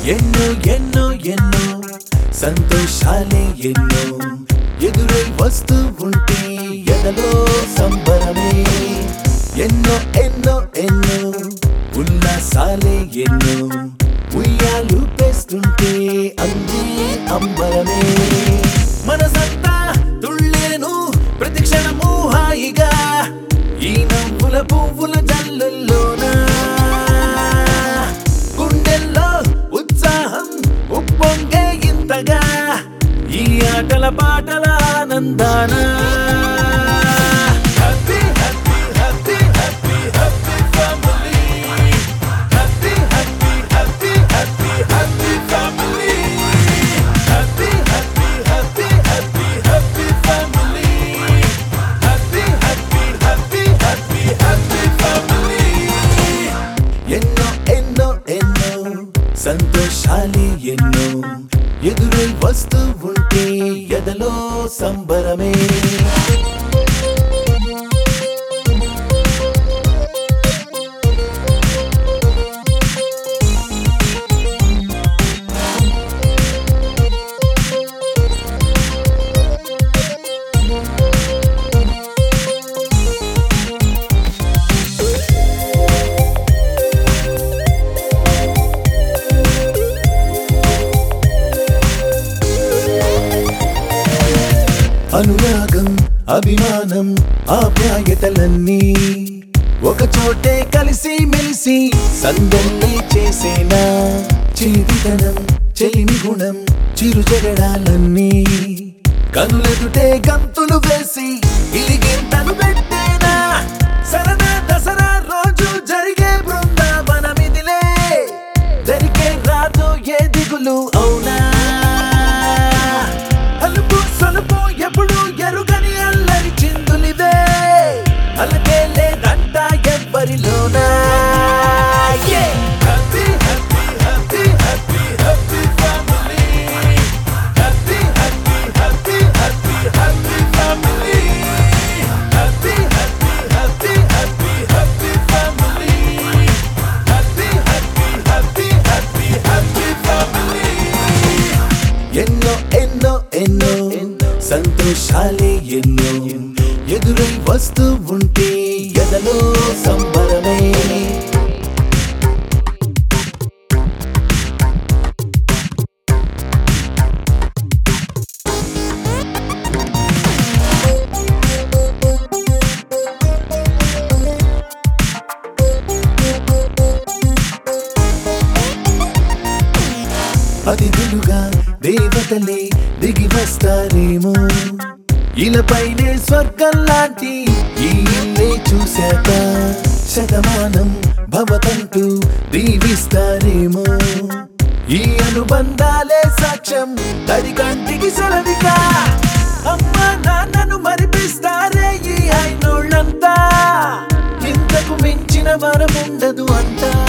ఎన్నో ఎన్నో ఎన్నో సంతోషాలే ఎన్నో ఎదురై వస్తూ ఉంటే ఎదలో సంబరమే ఎన్నో ఎన్నో ఎన్నో ఉల్లాసాలే ఎన్నో ఉయ్యాలు పేస్తుంటే అందే అంబరమే మనసంతా తుళ్ళేను ప్రతి క్షణము హాయిగా ఈ నవ్వుల పువ్వుల జల్లుల్లోనా గుండెల్లో ఉత్సాహం ఉప్పొంగే ఇంతగా ఈ ఆటల పాటల ఆనందాన Happy, happy, happy, happy, happy family. Happy, happy, happy, happy, happy family. Happy, happy, happy, happy, happy family. Happy, happy, happy, happy, happy family. ఎన్నో ఎన్నో ఎన్నో సంతోషాలే ఎన్నో ఎదురై వస్తూ ఉంటే ఎదలో సంబరమే అనురాగం అభిమానం ఆప్యాయతలన్నీ ఒక చోటే కలిసి మెలిసి సందల్లే చేసేనా చేతితనం చెలిమి గుణం చిరు జగడాలన్నీ కనులెదుటే గంతులు వేసి ఇలిగింతలు పెట్టేనా సరదా దసరా రోజు జరిగే బృందావనమిదిలే జరిగే రాదు ఏ దిగులు అవునా అలుపు సలుపు ఎప్పుడు ఎరుగని అల్లరి చిందులివే అలకే లేదంట ఎవ్వరిలోనా Yeah! Happy, happy, happy, happy, happy family. Happy, happy, happy, happy, happy family. Happy, happy, happy, happy, happy family. Happy, happy, happy, happy, happy family. ఎన్నో ఎన్నో ఎన్నో సంతోషాలే ఎన్నో ఎదురై వస్తూ ఉంటే ఎదలో సంబరమే అతిథులుగా దేవతలే దిగి వస్తారేమో ఇలపైనే స్వర్గం లాంటి ఈ ఇల్లే చూశాక శతమానం భవతంటూ దీవిస్తారేమో ఈ అనుబంధాలే సాక్ష్యం తడి కంటికి సెలవిగా అమ్మ నాన్నను మరిపిస్తారే ఈ అయినోళ్ళంతా ఇంతకు మించిన వరముండదు అంతా